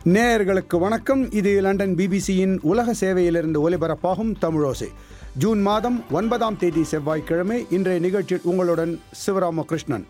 நேயர்களுக்கு வணக்கம் இது லண்டன் பிபிசியின் உலக சேவையிலிருந்து ஒலிபரப்பாகும் தமிழோசை ஜூன் மாதம் ஒன்பதாம் தேதி செவ்வாய்க்கிழமை இன்றைய நிகழ்ச்சியில் உங்களுடன் சிவராமகிருஷ்ணன்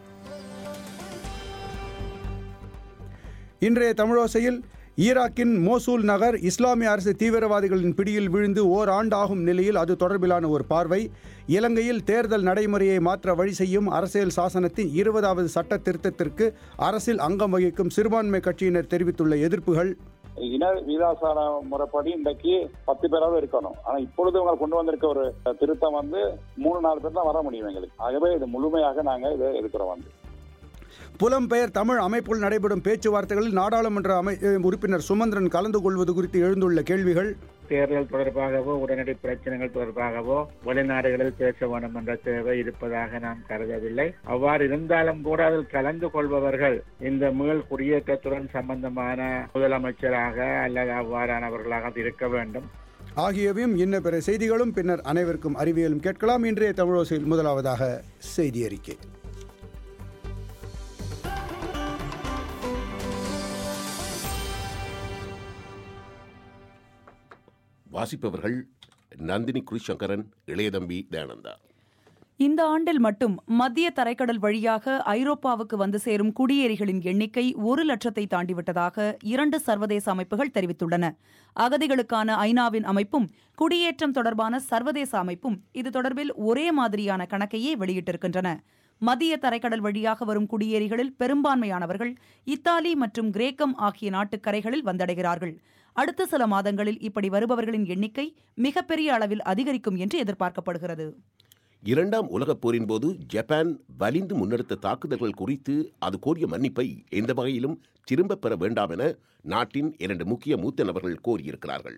இன்றைய தமிழோசையில் ஈராக்கின் மோசூல் நகர் இஸ்லாமிய அரசு தீவிரவாதிகளின் பிடியில் விழுந்து ஓர் ஆண்டாகும் நிலையில் அது தொடர்பிலான ஒரு பார்வை இலங்கையில் தேர்தல் நடைமுறையை மாற்ற வழி செய்யும் அரசியல் சாசனத்தின் இருபதாவது சட்ட திருத்தத்திற்கு அரசில் அங்கம் வகிக்கும் சிறுபான்மை கட்சியினர் தெரிவித்துள்ள எதிர்ப்புகள் இன விதாசார முறைப்படி இன்றைக்கு பத்து பேராவது இருக்கணும் ஆனா இப்பொழுது அவங்க கொண்டு வந்திருக்க ஒரு திருத்தம் வந்து மூணு நாலு பேர் தான் வர முடியும் எங்களுக்கு ஆகவே இது முழுமையாக நாங்க இதை எதிர்க்கிறோம் வந்து புலம்பெயர் தமிழ் அமைப்புகள் நடைபெறும் பேச்சுவார்த்தைகளில் நாடாளுமன்ற அமை உறுப்பினர் சுமந்திரன் கலந்து கொள்வது குறித்து எழுந்துள்ள கேள்விகள் தேர்தல் தொடர்பாகவோ உடனடி பிரச்சனைகள் தொடர்பாகவோ வெளிநாடுகளில் பேச வேண்டும் என்ற தேவை இருப்பதாக நாம் கருதவில்லை அவ்வாறு இருந்தாலும் கூட அதில் கலந்து கொள்பவர்கள் இந்த மீள் குடியேற்றத்துடன் சம்பந்தமான முதலமைச்சராக அல்லது அவ்வாறானவர்களாக அது இருக்க வேண்டும் ஆகியவையும் இன்ன பிற செய்திகளும் பின்னர் அனைவருக்கும் அறிவியலும் கேட்கலாம் இன்றைய தமிழோசையில் முதலாவதாக செய்தி அறிக்கை வாசிப்பவர்கள் நந்தினி குருசங்கரன் இளையதம்பி தயானந்தா இந்த ஆண்டில் மட்டும் மத்திய தரைக்கடல் வழியாக ஐரோப்பாவுக்கு வந்து சேரும் குடியேறிகளின் எண்ணிக்கை ஒரு லட்சத்தை தாண்டிவிட்டதாக இரண்டு சர்வதேச அமைப்புகள் தெரிவித்துள்ளன அகதிகளுக்கான ஐநாவின் அமைப்பும் குடியேற்றம் தொடர்பான சர்வதேச அமைப்பும் இது தொடர்பில் ஒரே மாதிரியான கணக்கையே வெளியிட்டிருக்கின்றன மத்திய தரைக்கடல் வழியாக வரும் குடியேறிகளில் பெரும்பான்மையானவர்கள் இத்தாலி மற்றும் கிரேக்கம் ஆகிய நாட்டுக்கரைகளில் வந்தடைகிறார்கள் அடுத்த சில மாதங்களில் இப்படி வருபவர்களின் எண்ணிக்கை மிகப்பெரிய அளவில் அதிகரிக்கும் என்று எதிர்பார்க்கப்படுகிறது இரண்டாம் உலகப் போரின் போது ஜப்பான் வலிந்து முன்னெடுத்த தாக்குதல்கள் குறித்து அது கோரிய மன்னிப்பை எந்த வகையிலும் திரும்பப் பெற வேண்டாம் என நாட்டின் இரண்டு முக்கிய மூத்த நபர்கள் கோரியிருக்கிறார்கள்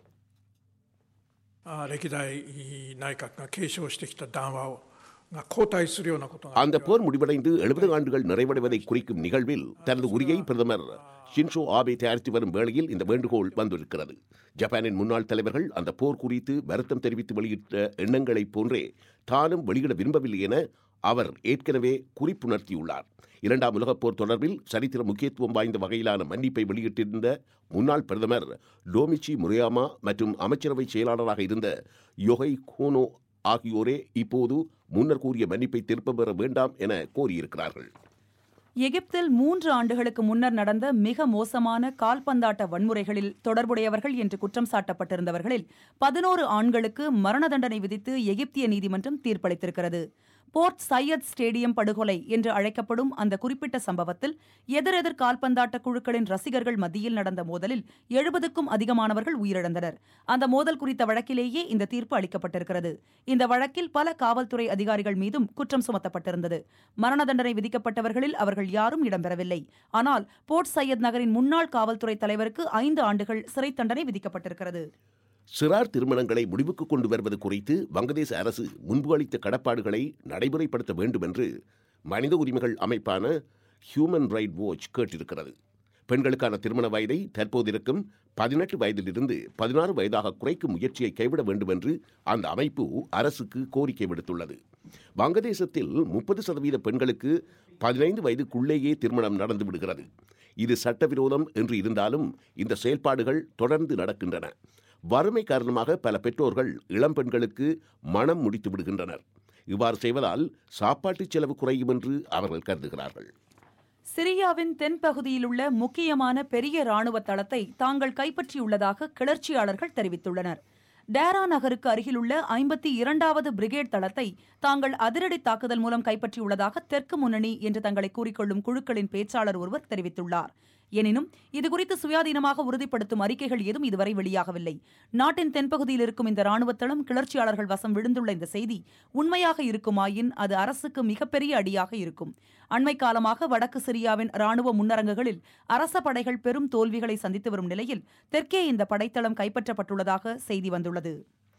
あ歴代内閣が継承してきた談話をが後退するようなことが அந்த போர் முடிவடைந்து எழுபது ஆண்டுகள் நிறைவடைவதை குறிக்கும் நிகழ்வில் தனது உரையை பிரதமர் ஷின்ஷோ ஆபே தயாரித்து வரும் வேளையில் இந்த வேண்டுகோள் வந்திருக்கிறது ஜப்பானின் முன்னாள் தலைவர்கள் அந்த போர் குறித்து வருத்தம் தெரிவித்து வெளியிட்ட எண்ணங்களைப் போன்றே தானும் வெளியிட விரும்பவில்லை என அவர் ஏற்கனவே குறிப்புணர்த்தியுள்ளார் இரண்டாம் உலகப் போர் தொடர்பில் சரித்திர முக்கியத்துவம் வாய்ந்த வகையிலான மன்னிப்பை வெளியிட்டிருந்த முன்னாள் பிரதமர் டோமிச்சி முரியாமா மற்றும் அமைச்சரவை செயலாளராக இருந்த யொகை கோனோ ஆகியோரே இப்போது முன்னர் கூறிய மன்னிப்பை திரும்ப பெற வேண்டாம் என கோரியிருக்கிறார்கள் எகிப்தில் மூன்று ஆண்டுகளுக்கு முன்னர் நடந்த மிக மோசமான கால்பந்தாட்ட வன்முறைகளில் தொடர்புடையவர்கள் என்று குற்றம் சாட்டப்பட்டிருந்தவர்களில் பதினோரு ஆண்களுக்கு மரண தண்டனை விதித்து எகிப்திய நீதிமன்றம் தீர்ப்பளித்திருக்கிறது போர்ட் சையத் ஸ்டேடியம் படுகொலை என்று அழைக்கப்படும் அந்த குறிப்பிட்ட சம்பவத்தில் எதிரெதிர் கால்பந்தாட்ட குழுக்களின் ரசிகர்கள் மத்தியில் நடந்த மோதலில் எழுபதுக்கும் அதிகமானவர்கள் உயிரிழந்தனர் அந்த மோதல் குறித்த வழக்கிலேயே இந்த தீர்ப்பு அளிக்கப்பட்டிருக்கிறது இந்த வழக்கில் பல காவல்துறை அதிகாரிகள் மீதும் குற்றம் சுமத்தப்பட்டிருந்தது மரண தண்டனை விதிக்கப்பட்டவர்களில் அவர்கள் யாரும் இடம்பெறவில்லை ஆனால் போர்ட் சையத் நகரின் முன்னாள் காவல்துறை தலைவருக்கு ஐந்து ஆண்டுகள் சிறை தண்டனை விதிக்கப்பட்டிருக்கிறது சிறார் திருமணங்களை முடிவுக்கு கொண்டு வருவது குறித்து வங்கதேச அரசு முன்பு அளித்த கடப்பாடுகளை நடைமுறைப்படுத்த வேண்டும் என்று மனித உரிமைகள் அமைப்பான ஹியூமன் ரைட் வாட்ச் கேட்டிருக்கிறது பெண்களுக்கான திருமண வயதை தற்போது இருக்கும் பதினெட்டு வயதிலிருந்து பதினாறு வயதாக குறைக்கும் முயற்சியை கைவிட வேண்டும் என்று அந்த அமைப்பு அரசுக்கு கோரிக்கை விடுத்துள்ளது வங்கதேசத்தில் முப்பது சதவீத பெண்களுக்கு பதினைந்து வயதுக்குள்ளேயே திருமணம் நடந்து விடுகிறது இது சட்டவிரோதம் என்று இருந்தாலும் இந்த செயல்பாடுகள் தொடர்ந்து நடக்கின்றன வறுமை காரணமாக பல பெற்றோர்கள் இளம் பெண்களுக்கு மனம் முடித்து விடுகின்றனர் இவ்வாறு செய்வதால் சாப்பாட்டு செலவு குறையும் என்று அவர்கள் கருதுகிறார்கள் சிரியாவின் தென்பகுதியிலுள்ள முக்கியமான பெரிய ராணுவ தளத்தை தாங்கள் கைப்பற்றியுள்ளதாக கிளர்ச்சியாளர்கள் தெரிவித்துள்ளனர் டேரா நகருக்கு அருகிலுள்ள ஐம்பத்தி இரண்டாவது பிரிகேட் தளத்தை தாங்கள் அதிரடி தாக்குதல் மூலம் கைப்பற்றியுள்ளதாக தெற்கு முன்னணி என்று தங்களை கூறிக்கொள்ளும் குழுக்களின் பேச்சாளர் ஒருவர் தெரிவித்துள்ளார் எனினும் இதுகுறித்து சுயாதீனமாக உறுதிப்படுத்தும் அறிக்கைகள் ஏதும் இதுவரை வெளியாகவில்லை நாட்டின் தென்பகுதியில் இருக்கும் இந்த ராணுவ தளம் கிளர்ச்சியாளர்கள் வசம் விழுந்துள்ள இந்த செய்தி உண்மையாக இருக்குமாயின் அது அரசுக்கு மிகப்பெரிய அடியாக இருக்கும் அண்மை காலமாக வடக்கு சிரியாவின் ராணுவ முன்னரங்குகளில் அரச படைகள் பெரும் தோல்விகளை சந்தித்து வரும் நிலையில் தெற்கே இந்த படைத்தளம் கைப்பற்றப்பட்டுள்ளதாக செய்தி வந்துள்ளது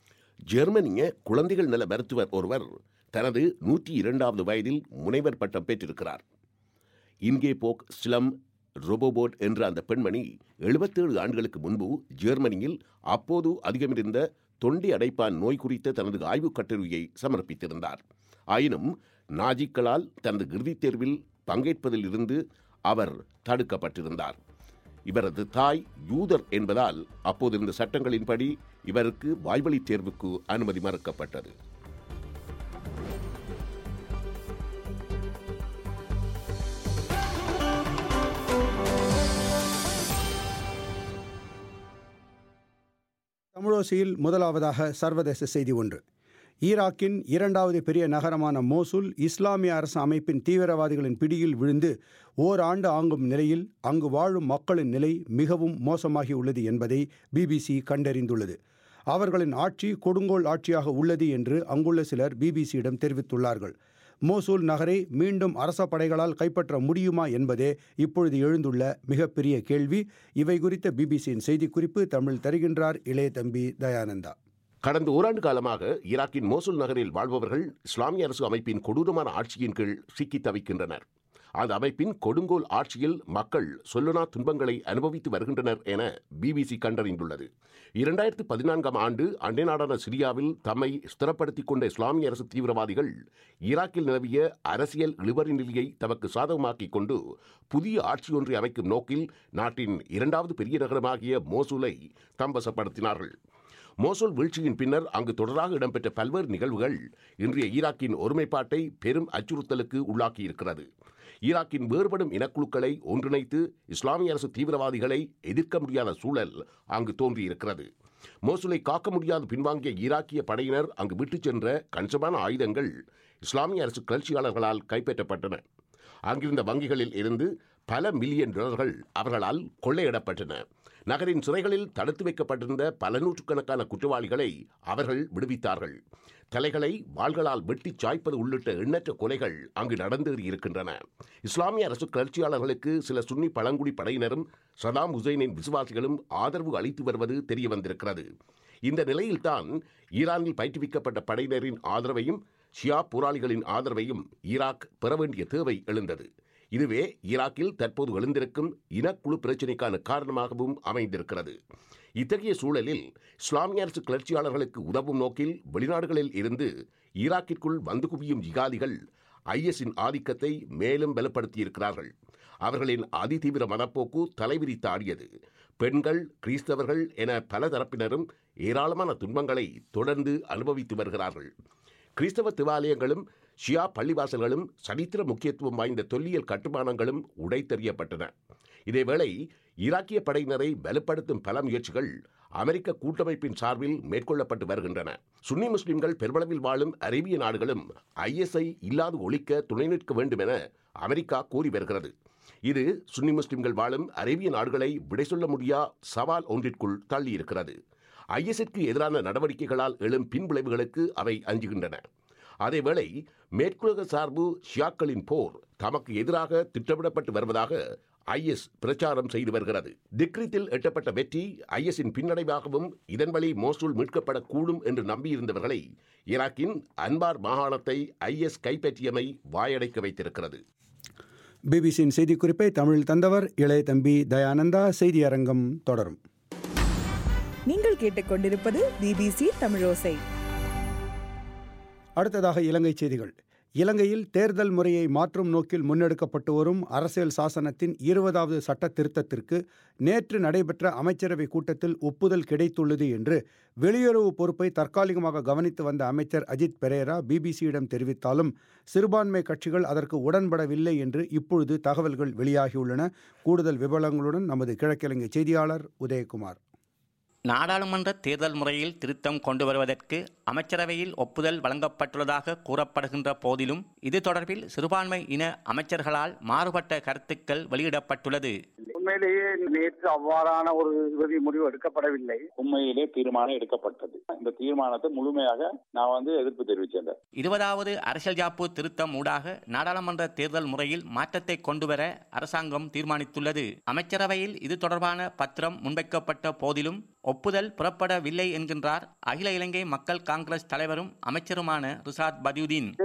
ஜெர்மனிய குழந்தைகள் நல மருத்துவர் ஒருவர் தனது நூற்றி இரண்டாவது வயதில் முனைவர் பட்டம் பெற்றிருக்கிறார் இன்கே போக் ஸ்லம் ரோபோபோட் என்ற அந்த பெண்மணி எழுபத்தேழு ஆண்டுகளுக்கு முன்பு ஜெர்மனியில் அப்போது அதிகமிருந்த தொண்டை அடைப்பான் நோய் குறித்த தனது ஆய்வுக் கட்டுரையை சமர்ப்பித்திருந்தார் ஆயினும் நாஜிக்களால் தனது இறுதித் தேர்வில் பங்கேற்பதில் இருந்து அவர் தடுக்கப்பட்டிருந்தார் இவரது தாய் யூதர் என்பதால் அப்போதிருந்த சட்டங்களின்படி இவருக்கு வாய்வழி தேர்வுக்கு அனுமதி மறுக்கப்பட்டது தமிழோசையில் முதலாவதாக சர்வதேச செய்தி ஒன்று ஈராக்கின் இரண்டாவது பெரிய நகரமான மோசுல் இஸ்லாமிய அரசு அமைப்பின் தீவிரவாதிகளின் பிடியில் விழுந்து ஓராண்டு ஆங்கும் நிலையில் அங்கு வாழும் மக்களின் நிலை மிகவும் மோசமாகி உள்ளது என்பதை பிபிசி கண்டறிந்துள்ளது அவர்களின் ஆட்சி கொடுங்கோல் ஆட்சியாக உள்ளது என்று அங்குள்ள சிலர் பிபிசியிடம் தெரிவித்துள்ளார்கள் மோசூல் நகரை மீண்டும் அரச படைகளால் கைப்பற்ற முடியுமா என்பதே இப்பொழுது எழுந்துள்ள மிகப்பெரிய கேள்வி இவை குறித்த பிபிசியின் செய்திக்குறிப்பு தமிழ் தருகின்றார் இளைய தம்பி தயானந்தா கடந்த ஓராண்டு காலமாக ஈராக்கின் மோசுல் நகரில் வாழ்பவர்கள் இஸ்லாமிய அரசு அமைப்பின் கொடூரமான ஆட்சியின் கீழ் சிக்கி தவிக்கின்றனர் அந்த அமைப்பின் கொடுங்கோல் ஆட்சியில் மக்கள் சொல்லுனா துன்பங்களை அனுபவித்து வருகின்றனர் என பிபிசி கண்டறிந்துள்ளது இரண்டாயிரத்து பதினான்காம் ஆண்டு அண்டை நாடான சிரியாவில் தம்மை ஸ்திரப்படுத்திக் கொண்ட இஸ்லாமிய அரசு தீவிரவாதிகள் ஈராக்கில் நிலவிய அரசியல் இழுபறி நிலையை தமக்கு சாதகமாக்கிக் கொண்டு புதிய ஆட்சி ஒன்றை அமைக்கும் நோக்கில் நாட்டின் இரண்டாவது பெரிய நகரமாகிய மோசூலை தம்பசப்படுத்தினார்கள் மோசூல் வீழ்ச்சியின் பின்னர் அங்கு தொடராக இடம்பெற்ற பல்வேறு நிகழ்வுகள் இன்றைய ஈராக்கின் ஒருமைப்பாட்டை பெரும் அச்சுறுத்தலுக்கு உள்ளாக்கியிருக்கிறது ஈராக்கின் வேறுபடும் இனக்குழுக்களை ஒன்றிணைத்து இஸ்லாமிய அரசு தீவிரவாதிகளை எதிர்க்க முடியாத சூழல் அங்கு தோன்றியிருக்கிறது மோசுலை காக்க முடியாது பின்வாங்கிய ஈராக்கிய படையினர் அங்கு விட்டுச் சென்ற கணிசமான ஆயுதங்கள் இஸ்லாமிய அரசு கிளர்ச்சியாளர்களால் கைப்பற்றப்பட்டன அங்கிருந்த வங்கிகளில் இருந்து பல மில்லியன் டாலர்கள் அவர்களால் கொள்ளையிடப்பட்டன நகரின் சிறைகளில் தடுத்து வைக்கப்பட்டிருந்த பல நூற்றுக்கணக்கான குற்றவாளிகளை அவர்கள் விடுவித்தார்கள் தலைகளை வாள்களால் வெட்டி சாய்ப்பது உள்ளிட்ட எண்ணற்ற கொலைகள் அங்கு நடந்தேறி இருக்கின்றன இஸ்லாமிய அரசு கிளர்ச்சியாளர்களுக்கு சில சுன்னி பழங்குடி படையினரும் சதாம் ஹுசைனின் விசுவாசிகளும் ஆதரவு அளித்து வருவது தெரிய வந்திருக்கிறது இந்த நிலையில்தான் ஈரானில் பயிற்றுவிக்கப்பட்ட படையினரின் ஆதரவையும் ஷியா போராளிகளின் ஆதரவையும் ஈராக் பெற வேண்டிய தேவை எழுந்தது இதுவே ஈராக்கில் தற்போது எழுந்திருக்கும் இனக்குழு பிரச்சினைக்கான காரணமாகவும் அமைந்திருக்கிறது இத்தகைய சூழலில் இஸ்லாமிய அரசு கிளர்ச்சியாளர்களுக்கு உதவும் நோக்கில் வெளிநாடுகளில் இருந்து ஈராக்கிற்குள் வந்து குவியும் ஜிகாதிகள் ஐஎஸ்இன் ஆதிக்கத்தை மேலும் பலப்படுத்தியிருக்கிறார்கள் அவர்களின் அதிதீவிர மனப்போக்கு தலைவிரித்து ஆடியது பெண்கள் கிறிஸ்தவர்கள் என பல தரப்பினரும் ஏராளமான துன்பங்களை தொடர்ந்து அனுபவித்து வருகிறார்கள் கிறிஸ்தவ தேவாலயங்களும் ஷியா பள்ளிவாசல்களும் சரித்திர முக்கியத்துவம் வாய்ந்த தொல்லியல் கட்டுமானங்களும் உடைத்தெறியப்பட்டன இதேவேளை ஈராக்கிய படையினரை பலப்படுத்தும் பல முயற்சிகள் அமெரிக்க கூட்டமைப்பின் சார்பில் மேற்கொள்ளப்பட்டு வருகின்றன சுன்னி முஸ்லிம்கள் பெருமளவில் வாழும் அரேபிய நாடுகளும் ஐஎஸ்ஐ இல்லாது ஒழிக்க துணை நிற்க வேண்டும் என அமெரிக்கா கோரி வருகிறது இது சுன்னி முஸ்லிம்கள் வாழும் அரேபிய நாடுகளை விடை சொல்ல முடியா சவால் ஒன்றிற்குள் தள்ளியிருக்கிறது ஐஎஸ்ஐக்கு எதிரான நடவடிக்கைகளால் எழும் பின்விளைவுகளுக்கு அவை அஞ்சுகின்றன அதேவேளை மேற்குலக சார்பு ஷியாக்களின் போர் தமக்கு எதிராக திட்டமிடப்பட்டு வருவதாக ஐஎஸ் பிரச்சாரம் செய்து வருகிறது திக்ரித்தில் எட்டப்பட்ட வெற்றி ஐஎஸ்இன் பின்னடைவாகவும் இதன் வழி மோசூல் மீட்கப்படக்கூடும் என்று நம்பியிருந்தவர்களை ஈராக்கின் அன்பார் மாகாணத்தை ஐஎஸ் கைப்பற்றியமை வாயடைக்க வைத்திருக்கிறது பிபிசியின் செய்திக்குறிப்பை தமிழில் தந்தவர் இளைய தம்பி தயானந்தா செய்தி அரங்கம் தொடரும் நீங்கள் கேட்டுக்கொண்டிருப்பது பிபிசி தமிழோசை அடுத்ததாக இலங்கை செய்திகள் இலங்கையில் தேர்தல் முறையை மாற்றும் நோக்கில் முன்னெடுக்கப்பட்டு வரும் அரசியல் சாசனத்தின் இருபதாவது சட்ட திருத்தத்திற்கு நேற்று நடைபெற்ற அமைச்சரவை கூட்டத்தில் ஒப்புதல் கிடைத்துள்ளது என்று வெளியுறவு பொறுப்பை தற்காலிகமாக கவனித்து வந்த அமைச்சர் அஜித் பெரேரா பிபிசியிடம் தெரிவித்தாலும் சிறுபான்மை கட்சிகள் அதற்கு உடன்படவில்லை என்று இப்பொழுது தகவல்கள் வெளியாகியுள்ளன கூடுதல் விவரங்களுடன் நமது கிழக்கிழங்கை செய்தியாளர் உதயகுமார் நாடாளுமன்ற தேர்தல் முறையில் திருத்தம் கொண்டு வருவதற்கு அமைச்சரவையில் ஒப்புதல் வழங்கப்பட்டுள்ளதாக கூறப்படுகின்ற போதிலும் இது தொடர்பில் சிறுபான்மை இன அமைச்சர்களால் மாறுபட்ட கருத்துக்கள் வெளியிடப்பட்டுள்ளது உண்மையிலேயே நேற்று அவ்வாறான ஒரு இறுதி முடிவு எடுக்கப்படவில்லை உண்மையிலே தீர்மானம் எடுக்கப்பட்டது இந்த தீர்மானத்தை முழுமையாக நான் வந்து எதிர்ப்பு தெரிவிச்சேன் இருபதாவது அரசியல் ஜாப்பு திருத்தம் ஊடாக நாடாளுமன்ற தேர்தல் முறையில் மாற்றத்தை கொண்டுவர அரசாங்கம் தீர்மானித்துள்ளது அமைச்சரவையில் இது தொடர்பான பத்திரம் முன்வைக்கப்பட்ட போதிலும் ஒப்புதல் புறப்படவில்லை என்கின்றார் அகில இலங்கை மக்கள் காங்கிரஸ் தலைவரும் அமைச்சருமான ரிசாத் பதியுதீன் இதில் ஐக்கிய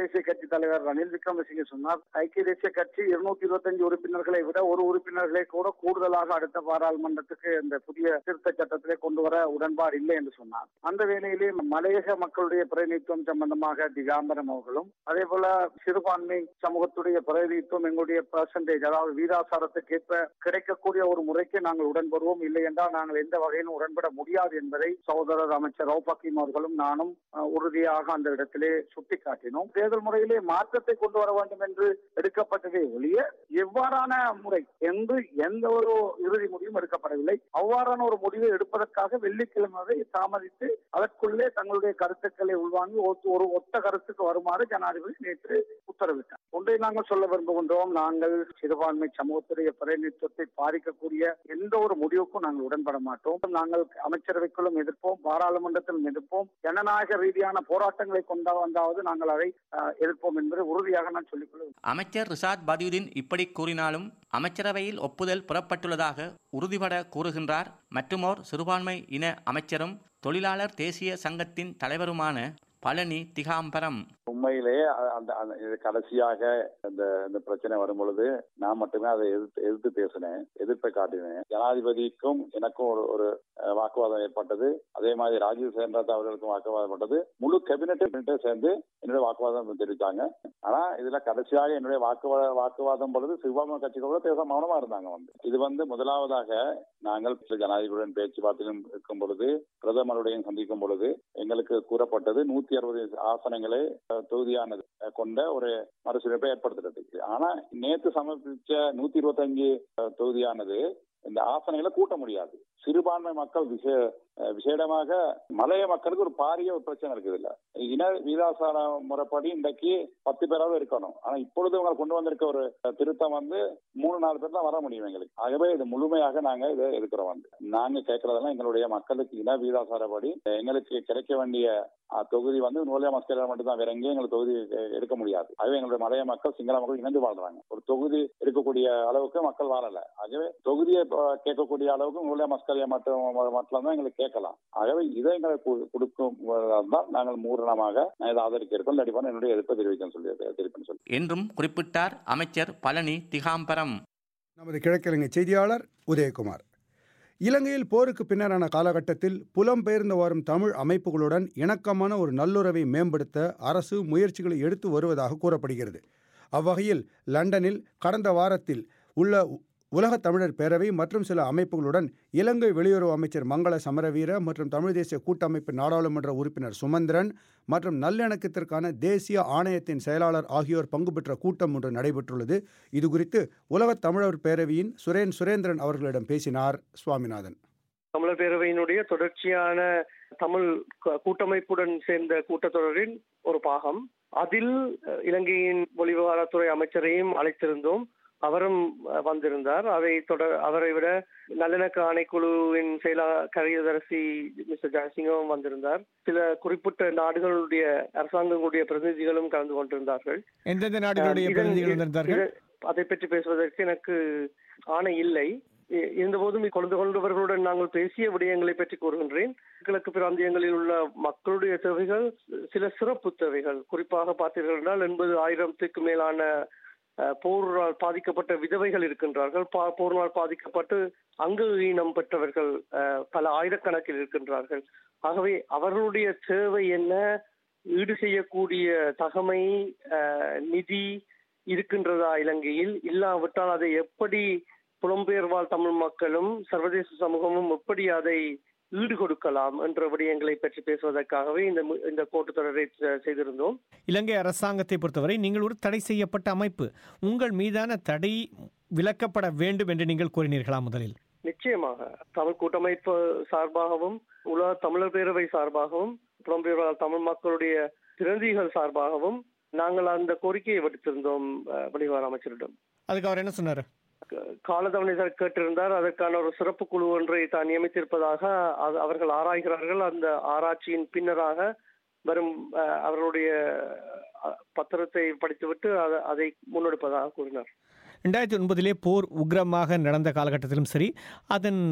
தேசிய கட்சி தலைவர் ரணில் விக்ரமசிங்கே சொன்னார் ஐக்கிய தேசிய கட்சி இருநூத்தி இருபத்தஞ்சு உறுப்பினர்களை விட ஒரு உறுப்பினர்களை கூட கூடுதலாக அடுத்த பாராளுமன்றத்துக்கு இந்த புதிய திருத்த சட்டத்திலே கொண்டு வர உடன்பாடு இல்லை என்று சொன்னார் அந்த வேளையிலே மலையக மக்களுடைய பிரதிநிதித்துவம் சம்பந்தமாக திகாம்பரம் அவர்களும் அதே போல சிறுபான்மை சமூகத்துடைய பிரதிநிதித்துவம் எங்களுடைய பர்சன்டேஜ் அதாவது வீதாசாரத்துக்கு ஏற்ப கிடைக்கக்கூடிய ஒரு முறைக்கு நாங்கள் உடன்படுவோம் இல்லை என்றால் நாங்கள் எந்த வகையிலும் உடன்பட முடியாது என்பதை சகோதரர் அமைச்சர் ரவுபக்கீம் அவர்களும் நானும் அஹ், உறுதியாக அந்த இடத்திலே சுட்டிக்காட்டினோம் தேர்தல் முறையிலே மாற்றத்தை கொண்டு வர வேண்டும் என்று எடுக்கப்பட்டதே ஒழிய எவ்வாறான முறை என்று எந்த ஒரு இறுதி முடிவும் எடுக்கப்படவில்லை அவ்வாறான ஒரு முடிவை எடுப்பதற்காக வெள்ளிக்கிழமை வரை தாமதித்து அதற்குள்ளே தங்களுடைய கருத்துக்களை உள்வாங்கி ஒத்து- ஒரு ஒத்த கருத்துக்கு வருமாறு ஜனாதிபதி நேற்று உத்தரவிட்டார் ஒன்றை நாங்கள் சொல்ல விரும்புகின்றோம் நாங்கள் சிறுபான்மை சமூகத்துடைய பிரதிநிதித்துவத்தை பாதிக்கக்கூடிய எந்த ஒரு முடிவுக்கும் நாங்கள் உடன்பட மாட்டோம் நாங்கள் அமைச்சரவைக்குள்ளும் எதிர்ப்போம் பாராளுமன்றத்திலும் எதிர்ப்போம் ஜனநாயக ரீதியான போராட்டங்களை கொண்டா வந்தாவது நாங்கள் அதை அஹ், எதிர்ப்போம் என்பதை உறுதியாக நான் சொல்லிக்கொள்ள அமைச்சர் ரிசாத் பதியுதீன் இப்படி கூறினாலும் அமைச்சரவையில் ஒப்புதல் புறப்பட்டுள்ளதாக உறுதிபட கூறுகின்றார் மற்றுமோர் சிறுபான்மை இன அமைச்சரும் தொழிலாளர் தேசிய சங்கத்தின் தலைவருமான பழனி திகாம்பரம் உண்மையிலே அ- அந்த அந்த- இது கடைசியாக இந்த இந்த பிரச்சனை வரும் பொழுது நான் மட்டுமே அதை எதிர்த்து எதிர்த்து பேசினேன் எதிர்ப்பை காட்டினேன் ஜனாதிபதிக்கும் எனக்கும் ஒரு ஒரு அஹ், வாக்குவாதம் ஏற்பட்டது அதே மாதிரி ராஜீவ் சேந்திரத் அவர்களுக்கும் வாக்குவாதம் ஏற்பட்டது முழு கேபினெட் சேர்ந்து என்னுடைய வாக்குவாதம் தெரிவித்தாங்க ஆனா இதுல கடைசியாக என்னுடைய வாக்குவாத வாக்குவாதம் பொழுது சிறுபான்மை கட்சிகளோட பேச மௌனமா இருந்தாங்க வந்து இது வந்து முதலாவதாக நாங்கள் ஜனாதிபதியுடன் பேச்சுவார்த்தையிலும் இருக்கும் பொழுது பிரதமருடையும் சந்திக்கும் பொழுது எங்களுக்கு கூறப்பட்டது நூத்தி அறுபது ஆசனங்களை அஹ், தொகுதியானது அஹ், கொண்ட ஒரு மறுசீரமைப்பை ஏற்படுத்துறதுக்கு ஆனா நேற்று சமர்ப்பிச்ச நூத்தி இருபத்தஞ்சு அஹ், தொகுதியானது இந்த ஆசனங்களை கூட்ட முடியாது சிறுபான்மை மக்கள் விஷய அஹ், விசேடமாக மலைய மக்களுக்கு ஒரு பாரிய ஒரு பிரச்சனை இருக்குது இல்ல இன வீதாசார முறைப்படி இன்றைக்கு பத்து பேராவது இருக்கணும் ஆனா இப்பொழுது அவங்க கொண்டு வந்திருக்க ஒரு அஹ், திருத்தம் வந்து மூணு நாலு பேர் தான் வர முடியும் எங்களுக்கு ஆகவே இது முழுமையாக நாங்க இதை எதுக்குறோம் வந்து நாங்க கேட்கறதெல்லாம் எங்களுடைய மக்களுக்கு இன வீதாசாரப்படி எங்களுக்கு கிடைக்க வேண்டிய அஹ், தொகுதி வந்து நூலியா மக்கள் மட்டும் தான் வேற எங்கேயும் எங்களுக்கு தொகுதி அஹ், எடுக்க முடியாது ஆகவே எங்களுடைய மலைய மக்கள் சிங்கள மக்கள் இணைந்து வாழ்றாங்க ஒரு தொகுதி இருக்கக்கூடிய அளவுக்கு மக்கள் வாழல ஆகவே தொகுதியை அஹ், கேட்கக்கூடிய அளவுக்கு நூலியா மக்கள் மட்டும் மட்டும் தான் எங்களுக்கு கேட்கலாம் ஆகவே இதை எங்களுக்கு கு- கொடுக்கும் தான் நாங்கள் மூரணமாக நான் இதை ஆதரிக்க இருக்கோம் கண்டிப்பாக என்னுடைய எதிர்ப்பை தெரிவிக்கணும் சொல்லி தெரிவிப்பேன் சொல்லி என்றும் குறிப்பிட்டார் அமைச்சர் பழனி திகாம்பரம் நமது கிழக்கிழங்கை செய்தியாளர் உதயகுமார் இலங்கையில் போருக்கு பின்னரான காலகட்டத்தில் புலம்பெயர்ந்து வரும் தமிழ் அமைப்புகளுடன் இணக்கமான ஒரு நல்லுறவை மேம்படுத்த அரசு முயற்சிகளை எடுத்து வருவதாக கூறப்படுகிறது அவ்வகையில் லண்டனில் கடந்த வாரத்தில் உள்ள உலகத் தமிழர் பேரவை மற்றும் சில அமைப்புகளுடன் இலங்கை வெளியுறவு அமைச்சர் மங்கள சமரவீர மற்றும் தமிழ் தேசிய கூட்டமைப்பு நாடாளுமன்ற உறுப்பினர் சுமந்திரன் மற்றும் நல்லிணக்கத்திற்கான தேசிய ஆணையத்தின் செயலாளர் ஆகியோர் பங்கு பெற்ற கூட்டம் ஒன்று நடைபெற்றுள்ளது இதுகுறித்து உலகத் தமிழர் பேரவையின் சுரேன் சுரேந்திரன் அவர்களிடம் பேசினார் சுவாமிநாதன் தமிழர் பேரவையினுடைய தொடர்ச்சியான தமிழ் க- கூட்டமைப்புடன் சேர்ந்த கூட்டத்தொடரின் ஒரு பாகம் அதில் அஹ், இலங்கையின் வெளிவிவகாரத்துறை அமைச்சரையும் அழைத்திருந்தோம் அவரும் அஹ், வந்திருந்தார் அதை தொடர் அவரை விட நல்லிணக்க ஆணைக்குழுவின் செயலா கரியதரசி மிஸ்டர் ஜெயசிங்கவும் வந்திருந்தார் சில குறிப்பிட்ட நாடுகளுடைய அரசாங்கங்களுடைய பிரதிநிதிகளும் கலந்து கொண்டிருந்தார்கள் எந்தெந்த நாடுகளுடைய இதன்- பிரதிநிதிகள் வந்திருந்தார்கள் இதன்- அதை பற்றி பேசுவதற்கு எனக்கு ஆணை இல்லை இ- இருந்தபோதும் கொண்டு கொண்டவர்களுடன் நாங்கள் பேசிய விடயங்களை பற்றி கூறுகின்றேன் கிழக்கு பிராந்தியங்களில் உள்ள மக்களுடைய தேவைகள் சில சிறப்பு தேவைகள் குறிப்பாக பார்த்தீர்கள் என்றால் எண்பது ஆயிரத்துக்கு மேலான அஹ், போரால் பாதிக்கப்பட்ட விதவைகள் இருக்கின்றார்கள் பா- போரினால் பாதிக்கப்பட்டு அங்கு ஈனம் பெற்றவர்கள் அஹ், பல ஆயிரக்கணக்கில் இருக்கின்றார்கள் ஆகவே அவர்களுடைய தேவை என்ன ஈடு செய்யக்கூடிய தகமை அஹ், நிதி இருக்கின்றதா இலங்கையில் இல்லாவிட்டால் அதை எப்படி புலம்பெயர் வாழ் தமிழ் மக்களும் சர்வதேச சமூகமும் எப்படி அதை ஈடு கொடுக்கலாம் என்ற விடயங்களை பற்றி பேசுவதற்காகவே இந்த மு- இந்த கூட்டத்தொடரை செ- செய்திருந்தோம் இலங்கை அரசாங்கத்தை பொறுத்தவரை நீங்கள் ஒரு தடை செய்யப்பட்ட அமைப்பு உங்கள் மீதான தடை விலக்கப்பட வேண்டும் என்று நீங்கள் கூறினீர்களா முதலில் நிச்சயமாக தமிழ் கூட்டமைப்பு சார்பாகவும் உலக தமிழர் பேரவை சார்பாகவும் புலம்பெயர் வாழ் தமிழ் மக்களுடைய பிரதிகள் சார்பாகவும் நாங்கள் அந்த கோரிக்கையை விடுத்திருந்தோம் அஹ், வெளிவார அமைச்சரிடம் அதுக்கு அவர் என்ன சொன்னார் காலதவணை சார் கேட்டிருந்தார் அதற்கான ஒரு சிறப்பு குழு ஒன்றை தான் நியமித்திருப்பதாக அது அவர்கள் ஆராய்கிறார்கள் அந்த ஆராய்ச்சியின் பின்னராக வரும் அஹ், அவர்களுடைய அஹ், பத்திரத்தை படித்துவிட்டு அத- அதை முன்னெடுப்பதாக கூறினார் ரெண்டாயிரத்தி ஒன்பதிலே போர் உக்ரமாக நடந்த காலகட்டத்திலும் சரி அதன்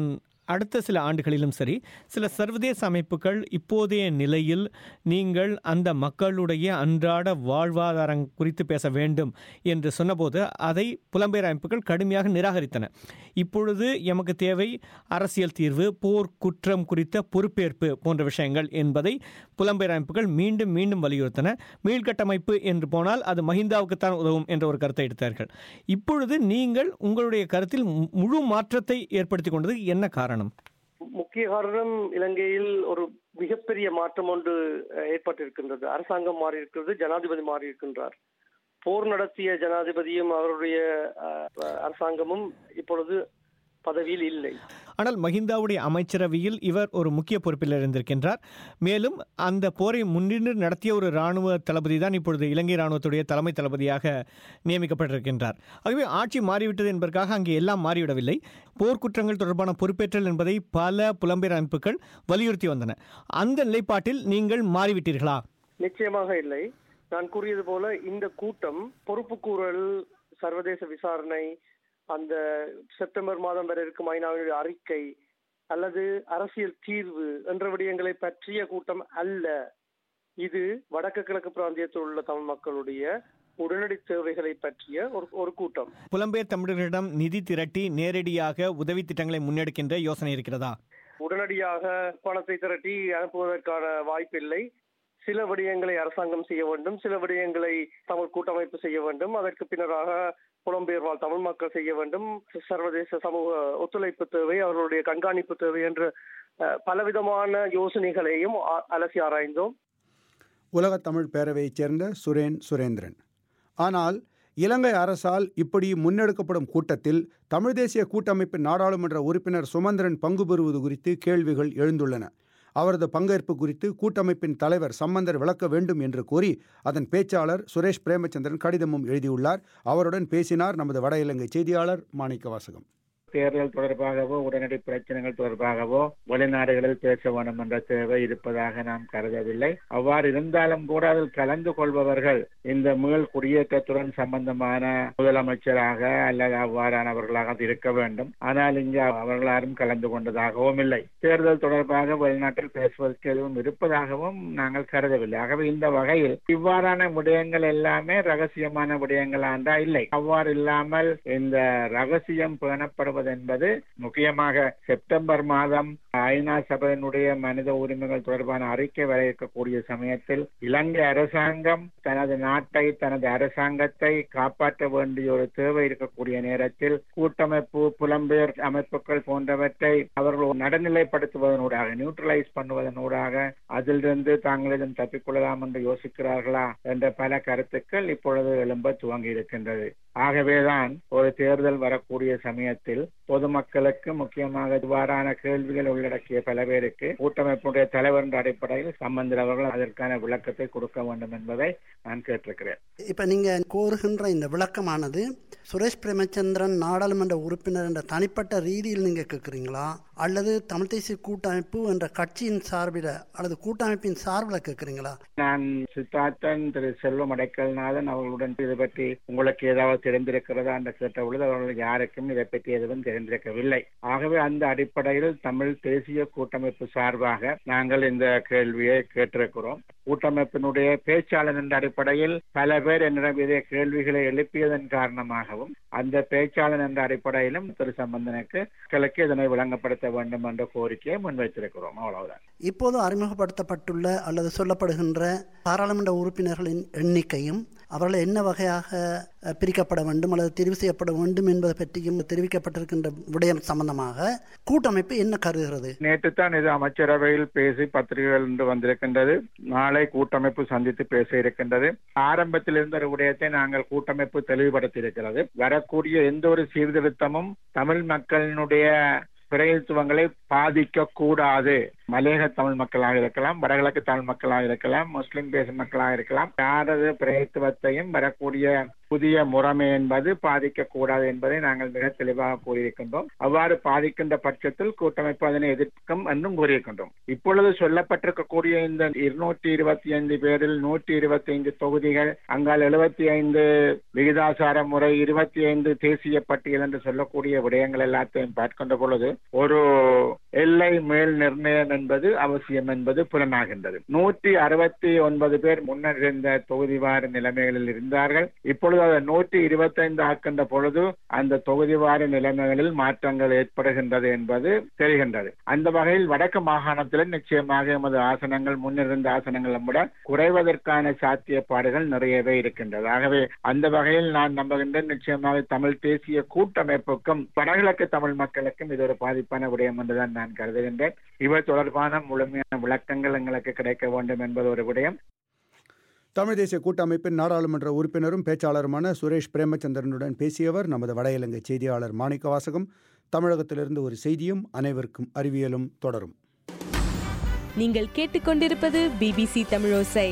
அடுத்த சில ஆண்டுகளிலும் சரி சில சர்வதேச அமைப்புகள் இப்போதைய நிலையில் நீங்கள் அந்த மக்களுடைய அன்றாட வாழ்வாதாரம் குறித்து பேச வேண்டும் என்று சொன்னபோது அதை புலம்பெயர் அமைப்புகள் கடுமையாக நிராகரித்தன இப்பொழுது எமக்கு தேவை அரசியல் தீர்வு போர் குற்றம் குறித்த பொறுப்பேற்பு போன்ற விஷயங்கள் என்பதை புலம்பெயர் அமைப்புகள் மீண்டும் மீண்டும் வலியுறுத்தின மீள்கட்டமைப்பு என்று போனால் அது மஹிந்தாவுக்குத்தான் உதவும் என்ற ஒரு கருத்தை எடுத்தார்கள் இப்பொழுது நீங்கள் உங்களுடைய கருத்தில் மு- முழு மாற்றத்தை ஏற்படுத்தி கொண்டது என்ன காரணம் முக்கிய காரணம் இலங்கையில் ஒரு மிகப்பெரிய மாற்றம் ஒன்று அஹ், ஏற்பட்டிருக்கின்றது அரசாங்கம் மாறி இருக்கிறது ஜனாதிபதி மாறி இருக்கின்றார் போர் நடத்திய ஜனாதிபதியும் அவருடைய அஹ், அரசாங்கமும் இப்பொழுது பதவியில் இல்லை ஆனால் மஹிந்தாவுடைய அமைச்சரவையில் இவர் ஒரு முக்கிய பொறுப்பில் இருந்திருக்கின்றார் மேலும் அந்த போரை முன்னின்று நடத்திய ஒரு இராணுவ தளபதி தான் இப்பொழுது இலங்கை இராணுவத்துடைய தலைமை தளபதியாக நியமிக்கப்பட்டிருக்கின்றார் ஆகவே ஆட்சி மாறிவிட்டது என்பதற்காக அங்கே எல்லாம் மாறிவிடவில்லை போர்க்குற்றங்கள் தொடர்பான பொறுப்பேற்றல் என்பதை பல புலம்பெயர் அமைப்புகள் வலியுறுத்தி வந்தன அந்த நிலைப்பாட்டில் நீங்கள் மாறிவிட்டீர்களா நிச்சயமாக இல்லை நான் கூறியது போல இந்த கூட்டம் பொறுப்புக்கூறல் சர்வதேச விசாரணை அந்த செப்டம்பர் மாதம் வரை இருக்கும் ஐநாவினுடைய அறிக்கை அல்லது அரசியல் தீர்வு என்ற விடயங்களை பற்றிய கூட்டம் அல்ல இது வடக்கு கிழக்கு பிராந்தியத்தில் உள்ள தமிழ் மக்களுடைய உடனடி தேவைகளை பற்றிய ஒரு ஒரு கூட்டம் புலம்பெயர் தமிழர்களிடம் நிதி திரட்டி நேரடியாக உதவி திட்டங்களை முன்னெடுக்கின்ற யோசனை இருக்கிறதா உடனடியாக பணத்தை திரட்டி அனுப்புவதற்கான வாய்ப்பில்லை சில விடயங்களை அரசாங்கம் செய்ய வேண்டும் சில விடயங்களை தமிழ் கூட்டமைப்பு செய்ய வேண்டும் அதற்கு பின்னராக புலம்பெயர் வாழ் தமிழ் மக்கள் செய்ய வேண்டும் சர்வதேச சமூக ஒத்துழைப்பு தேவை அவர்களுடைய கண்காணிப்பு தேவை என்று அஹ், பலவிதமான யோசனைகளையும் ஆ- அலசி ஆராய்ந்தோம் உலகத் தமிழ் பேரவையைச் சேர்ந்த சுரேன் சுரேந்திரன் ஆனால் இலங்கை அரசால் இப்படி முன்னெடுக்கப்படும் கூட்டத்தில் தமிழ் தேசிய கூட்டமைப்பின் நாடாளுமன்ற உறுப்பினர் சுமந்திரன் பங்கு பெறுவது குறித்து கேள்விகள் எழுந்துள்ளன அவரது பங்கேற்பு குறித்து கூட்டமைப்பின் தலைவர் சம்பந்தர் விளக்க வேண்டும் என்று கோரி அதன் பேச்சாளர் சுரேஷ் பிரேமச்சந்திரன் கடிதமும் எழுதியுள்ளார் அவருடன் பேசினார் நமது வட இலங்கை செய்தியாளர் மாணிக்க வாசகம் தேர்தல் தொடர்பாகவோ உடனடி பிரச்சனைகள் தொடர்பாகவோ வெளிநாடுகளில் பேச வேண்டும் என்ற தேவை இருப்பதாக நாம் கருதவில்லை அவ்வாறு இருந்தாலும் கூட அதில் கலந்து கொள்பவர்கள் இந்த மீள் குடியேற்றத்துடன் சம்பந்தமான முதலமைச்சராக அல்லது அவ்வாறானவர்களாக அது இருக்க வேண்டும் ஆனால் இங்கு அவர்கள் யாரும் கலந்து கொண்டதாகவும் இல்லை தேர்தல் தொடர்பாக வெளிநாட்டில் பேசுவதற்கு எதுவும் இருப்பதாகவும் நாங்கள் கருதவில்லை ஆகவே இந்த வகையில் இவ்வாறான விடயங்கள் எல்லாமே ரகசியமான விடயங்களாண்டா இல்லை அவ்வாறு இல்லாமல் இந்த ரகசியம் பேணப்படுவது என்பது முக்கியமாக செப்டம்பர் மாதம் ஐநா சபையினுடைய மனித உரிமைகள் தொடர்பான அறிக்கை வர இருக்கக்கூடிய சமயத்தில் இலங்கை அரசாங்கம் தனது நாட்டை தனது அரசாங்கத்தை காப்பாற்ற வேண்டிய ஒரு தேவை இருக்கக்கூடிய நேரத்தில் கூட்டமைப்பு புலம்பெயர் அமைப்புகள் போன்றவற்றை அவர்கள் நடுநிலைப்படுத்துவதனூடாக நியூட்ரலைஸ் பண்ணுவதனூடாக அதிலிருந்து தாங்கள் இதன் தப்பிக்கொள்ளலாம் என்று யோசிக்கிறார்களா என்ற பல கருத்துக்கள் இப்பொழுது எழும்ப துவங்கி இருக்கின்றது ஆகவேதான் ஒரு தேர்தல் வரக்கூடிய சமயத்தில் பொதுமக்களுக்கு முக்கியமாக இவ்வாறான கேள்விகள் உள்ளடக்கிய பல பேருக்கு கூட்டமைப்புடைய தலைவர் என்ற அடிப்படையில் சம்பந்தர் அவர்கள் அதற்கான விளக்கத்தை கொடுக்க வேண்டும் என்பதை நான் கேட்டிருக்கிறேன் இப்ப நீங்க கோருகின்ற இந்த விளக்கமானது சுரேஷ் பிரேமச்சந்திரன் நாடாளுமன்ற உறுப்பினர் என்ற தனிப்பட்ட ரீதியில் நீங்க கேட்குறீங்களா அல்லது தமிழ் தேசிய கூட்டமைப்பு என்ற கட்சியின் சார்பில் அல்லது கூட்டமைப்பின் சார்பில் கேட்குறீங்களா நான் சித்தார்த்தன் திரு செல்வம் அடைக்கல்நாதன் அவர்களுடன் இது பற்றி உங்களுக்கு ஏதாவது தெரிந்திருக்கிறதா என்று கேட்டபொழுது அவர்கள் யாருக்கும் இதை பற்றி எதுவும் தெரிந்திருக்கவில்லை ஆகவே அந்த அடிப்படையில் தமிழ் தேசிய கூட்டமைப்பு சார்பாக நாங்கள் இந்த கேள்வியை கேட்டிருக்கிறோம் கூட்டமைப்பினுடைய பேச்சாளர் என்ற அடிப்படையில் பல பேர் என்னிடம் இதே கேள்விகளை எழுப்பியதன் காரணமாகவும் அந்த பேச்சாளர் என்ற அடிப்படையிலும் திரு சம்பந்தனுக்கு கிழக்கு இதனை விளங்கப்படுத்த வேண்டும் என்ற கோரிக்கையை முன்வைத்திருக்கிறோம் அவ்வளவுதான் இப்போது அறிமுகப்படுத்தப்பட்டுள்ள அல்லது சொல்லப்படுகின்ற பாராளுமன்ற உறுப்பினர்களின் எண்ணிக்கையும் அவர்கள் என்ன வகையாக அஹ், பிரிக்கப்பட வேண்டும் அல்லது தெரிவு செய்யப்பட வேண்டும் என்பது பற்றியும் தெரிவிக்கப்பட்டிருக்கின்ற விடயம் சம்பந்தமாக கூட்டமைப்பு என்ன கருதுகிறது நேற்று தான் இது அமைச்சரவையில் பேசி பத்திரிகைகள் என்று வந்திருக்கின்றது நாளை கூட்டமைப்பு சந்தித்து பேச இருக்கின்றது ஆரம்பத்தில் இருந்த ஒரு விடயத்தை நாங்கள் கூட்டமைப்பு தெளிவுபடுத்தி இருக்கிறது வரக்கூடிய எந்த ஒரு சீர்திருத்தமும் தமிழ் மக்களினுடைய பிரதித்துவங்களை பாதிக்க கூடாது மலையக தமிழ் மக்களாக இருக்கலாம் வடகிழக்கு தமிழ் மக்களாக இருக்கலாம் முஸ்லிம் பேசும் மக்களாக இருக்கலாம் யாரது பிரயத்துவத்தையும் வரக்கூடிய புதிய முறைமை என்பது பாதிக்க கூடாது என்பதை நாங்கள் மிக தெளிவாக கூறியிருக்கின்றோம் அவ்வாறு பாதிக்கின்ற பட்சத்தில் கூட்டமைப்பு அதனை எதிர்க்கும் என்றும் கூறியிருக்கின்றோம் இப்பொழுது சொல்லப்பட்டிருக்கக்கூடிய இந்த இருநூற்றி இருபத்தி ஐந்து பேரில் நூற்றி இருபத்தி ஐந்து தொகுதிகள் அங்கால் எழுபத்தி ஐந்து விகிதாசார முறை இருபத்தி ஐந்து தேசிய பட்டியல் என்று சொல்லக்கூடிய விடயங்கள் எல்லாத்தையும் பார்க்கின்ற பொழுது ஒரு எல்லை மேல் நிர்ணயம் என்பது அவசியம் என்பது புலனாகின்றது நூற்றி அறுபத்தி ஒன்பது பேர் முன்னர் இருந்த தொகுதிவார நிலைமைகளில் இருந்தார்கள் இப்பொழுது அதை நூற்றி இருபத்தைந்து ஆக்கின்ற பொழுது அந்த தொகுதிவார நிலைமைகளில் மாற்றங்கள் ஏற்படுகின்றது என்பது தெரிகின்றது அந்த வகையில் வடக்கு மாகாணத்தில் நிச்சயமாக எமது ஆசனங்கள் முன்னிருந்த ஆசனங்களை விட குறைவதற்கான சாத்தியப்பாடுகள் நிறையவே இருக்கின்றது ஆகவே அந்த வகையில் நான் நம்புகின்றேன் நிச்சயமாக தமிழ் தேசிய கூட்டமைப்புக்கும் வடகிழக்கு தமிழ் மக்களுக்கும் இது ஒரு பாதிப்பான விடயம் என்றுதான் நான் கருதுகின்றேன் இவை தொடர்பான முழுமையான விளக்கங்கள் எங்களுக்கு கிடைக்க வேண்டும் என்பது ஒரு விடயம் தமிழ் தேசிய கூட்டமைப்பின் நாடாளுமன்ற உறுப்பினரும் பேச்சாளருமான சுரேஷ் பிரேமச்சந்திரனுடன் பேசியவர் நமது வட இலங்கை செய்தியாளர் மாணிக்க வாசகம் தமிழகத்திலிருந்து ஒரு செய்தியும் அனைவருக்கும் அறிவியலும் தொடரும் நீங்கள் கேட்டுக்கொண்டிருப்பது பிபிசி தமிழோசை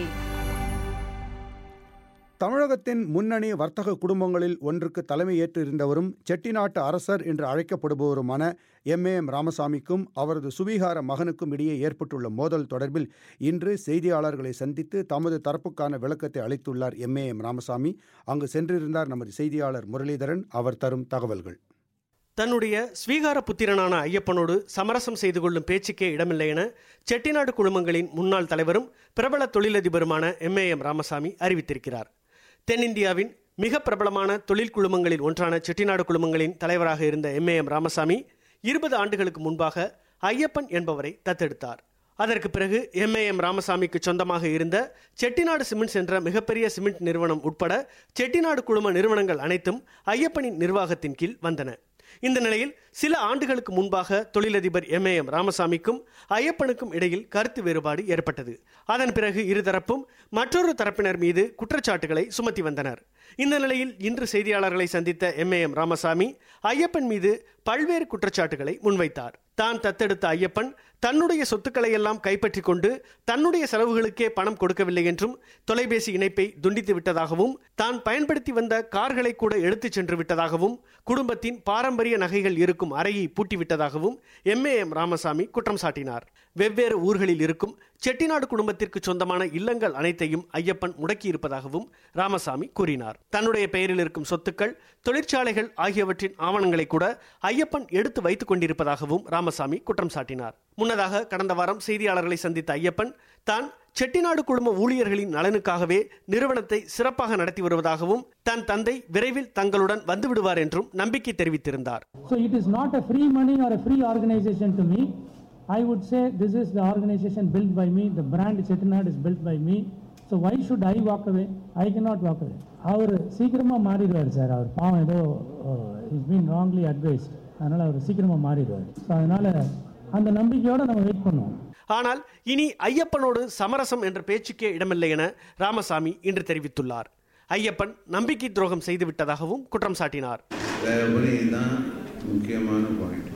தமிழகத்தின் முன்னணி வர்த்தக குடும்பங்களில் ஒன்றுக்கு தலைமை ஏற்று இருந்தவரும் செட்டிநாட்டு அரசர் என்று அழைக்கப்படுபவருமான எம் ஏ எம் ராமசாமிக்கும் அவரது சுவீகார மகனுக்கும் இடையே ஏற்பட்டுள்ள மோதல் தொடர்பில் இன்று செய்தியாளர்களை சந்தித்து தமது தரப்புக்கான விளக்கத்தை அளித்துள்ளார் எம் ஏ எம் ராமசாமி அங்கு சென்றிருந்தார் நமது செய்தியாளர் முரளிதரன் அவர் தரும் தகவல்கள் தன்னுடைய ஸ்வீகார புத்திரனான ஐயப்பனோடு சமரசம் செய்து கொள்ளும் பேச்சுக்கே இடமில்லை என செட்டிநாடு குழுமங்களின் முன்னாள் தலைவரும் பிரபல தொழிலதிபருமான எம் ஏ எம் ராமசாமி அறிவித்திருக்கிறார் தென்னிந்தியாவின் மிக பிரபலமான தொழில் குழுமங்களில் ஒன்றான செட்டிநாடு குழுமங்களின் தலைவராக இருந்த எம் ஏ எம் ராமசாமி இருபது ஆண்டுகளுக்கு முன்பாக ஐயப்பன் என்பவரை தத்தெடுத்தார் அதற்கு பிறகு எம் ஏ எம் ராமசாமிக்கு சொந்தமாக இருந்த செட்டிநாடு சிமெண்ட்ஸ் என்ற மிகப்பெரிய சிமெண்ட் நிறுவனம் உட்பட செட்டிநாடு குழும நிறுவனங்கள் அனைத்தும் ஐயப்பனின் நிர்வாகத்தின் கீழ் வந்தன இந்த நிலையில் சில ஆண்டுகளுக்கு முன்பாக தொழிலதிபர் எம் ஏ எம் ராமசாமிக்கும் ஐயப்பனுக்கும் இடையில் கருத்து வேறுபாடு ஏற்பட்டது அதன் பிறகு இருதரப்பும் மற்றொரு தரப்பினர் மீது குற்றச்சாட்டுகளை சுமத்தி வந்தனர் இந்த நிலையில் இன்று செய்தியாளர்களை சந்தித்த M A M Ramasamy Ayyappan மீது பல்வேறு குற்றச்சாட்டுகளை முன்வைத்தார் தான் தத்தெடுத்த ஐயப்பன் தன்னுடைய சொத்துக்களை எல்லாம் கைப்பற்றி கொண்டு தன்னுடைய செலவுகளுக்கே பணம் கொடுக்கவில்லை என்றும் தொலைபேசி இணைப்பை துண்டித்து விட்டதாகவும் தான் பயன்படுத்தி வந்த கார்களை கூட எடுத்துச் சென்று விட்டதாகவும் குடும்பத்தின் பாரம்பரிய நகைகள் இருக்கும் அறையை பூட்டிவிட்டதாகவும் எம் ஏ எம் ராமசாமி குற்றம் சாட்டினார் வெவ்வேறு ஊர்களில் இருக்கும் செட்டிநாடு குடும்பத்திற்கு சொந்தமான இல்லங்கள் அனைத்தையும் ஐயப்பன் முடக்கியிருப்பதாகவும் ராமசாமி கூறினார் தன்னுடைய பெயரில் இருக்கும் சொத்துக்கள் தொழிற்சாலைகள் ஆகியவற்றின் ஆவணங்களை கூட ஐயப்பன் எடுத்து வைத்துக் கொண்டிருப்பதாகவும் ராமசாமி குற்றம் சாட்டினார் முன்னதாக கடந்த வாரம் செய்தியாளர்களை சந்தித்த ஐயப்பன் தான் செட்டிநாடு குழும ஊழியர்களின் நலனுக்காகவே நிறுவனத்தை சிறப்பாக நடத்தி வருவதாகவும் தன் தந்தை விரைவில் தங்களுடன் வந்துவிடுவார் என்றும் நம்பிக்கை தெரிவித்திருந்தார் So it is not a free money or a free organization to me. I would say this is the organization built by me, the brand Chettinad is built by me. So why should I walk away? I cannot walk away. அவர் சீக்கிரமாக மாறிடுவார் sir அவர் பாவம் ஏதோ is been wrongly advised அதனால் அவர் சீக்கிரமாக மாறிடுவார் so அதனால் அந்த நம்பிக்கையோடு நம்ம wait பண்ணுவோம் ஆனால் இனி ஐயப்பனோடு சமரசம் என்ற பேச்சுக்கே இடமில்லை என ராமசாமி இன்று தெரிவித்துள்ளார் ஐயப்பன் நம்பிக்கை துரோகம் செய்துவிட்டதாகவும் குற்றம் சாட்டினார் தயவுபடி தான் முக்கியமான பாயிண்ட்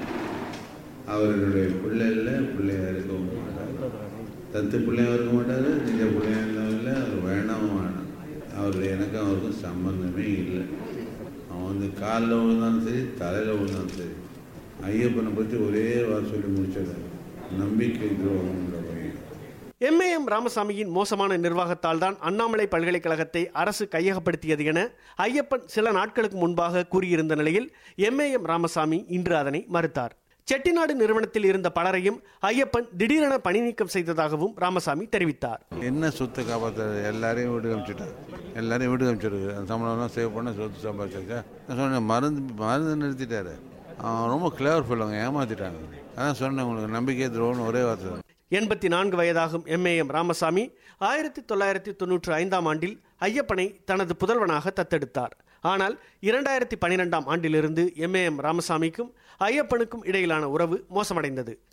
அவர்களுடைய பிள்ளைல பிள்ளையா இருக்கவும் மாட்டார் தத்து பிள்ளையா இருக்க மாட்டார் நிஜ பிள்ளையா இல்லை அவர் வேணாம் வேணாம் அவர் எனக்கும் அவருக்கும் சம்பந்தமே இல்லை அவன் வந்து காலில் விழுந்தாலும் சரி தலையில் விழுந்தாலும் சரி ஐயப்பனை பற்றி ஒரே வாரம் சொல்லி முடிச்சிடுறாரு நம்பிக்கை துரோகம்ன்ற பையன் எம்ஏஎம் ராமசாமியின் மோசமான நிர்வாகத்தால் தான் அண்ணாமலை பல்கலைக்கழகத்தை அரசு கையகப்படுத்தியது என ஐயப்பன் சில நாட்களுக்கு முன்பாக கூறியிருந்த நிலையில் எம்ஏஎம் ராமசாமி இன்று அதனை மறுத்தார் செட்டிநாடு நிறுவனத்தில் இருந்த பலரையும் ஐயப்பன் திடீரென பணி நீக்கம் செய்ததாகவும் ராமசாமி தெரிவித்தார் என்ன சொத்தை காப்பாற்றுறது எல்லாரையும் வீடு காமிச்சிட்டான் எல்லாரையும் வீடு காமிச்சிருக்கு அந்த சம்பளம்லாம் சேவ் பண்ண சொத்து சம்பாதிச்சாச்சா நான் சொன்னேன் மருந்து மருந்து நிறுத்திட்டாரு அவன் ரொம்ப கிளவர் சொல்லுவாங்க ஏமாத்திட்டாங்க அதான் சொன்னேன் உங்களுக்கு நம்பிக்கை துரோகம்னு ஒரே வார்த்தை தான் எண்பத்தி நான்கு வயதாகும் எம்ஏஎம் ராமசாமி ஆயிரத்தி தொள்ளாயிரத்தி தொன்னூற்றி ஐந்தாம் ஆண்டில் ஐயப்பனை தனது புதல்வனாக தத்தெடுத்தார் ஆனால் இரண்டாயிரத்தி பனிரெண்டாம் ஆண்டிலிருந்து எம்ஏஎம் ராமசாமிக்கும் ஐயப்பனுக்கும் இடையிலான உறவு மோசமடைந்தது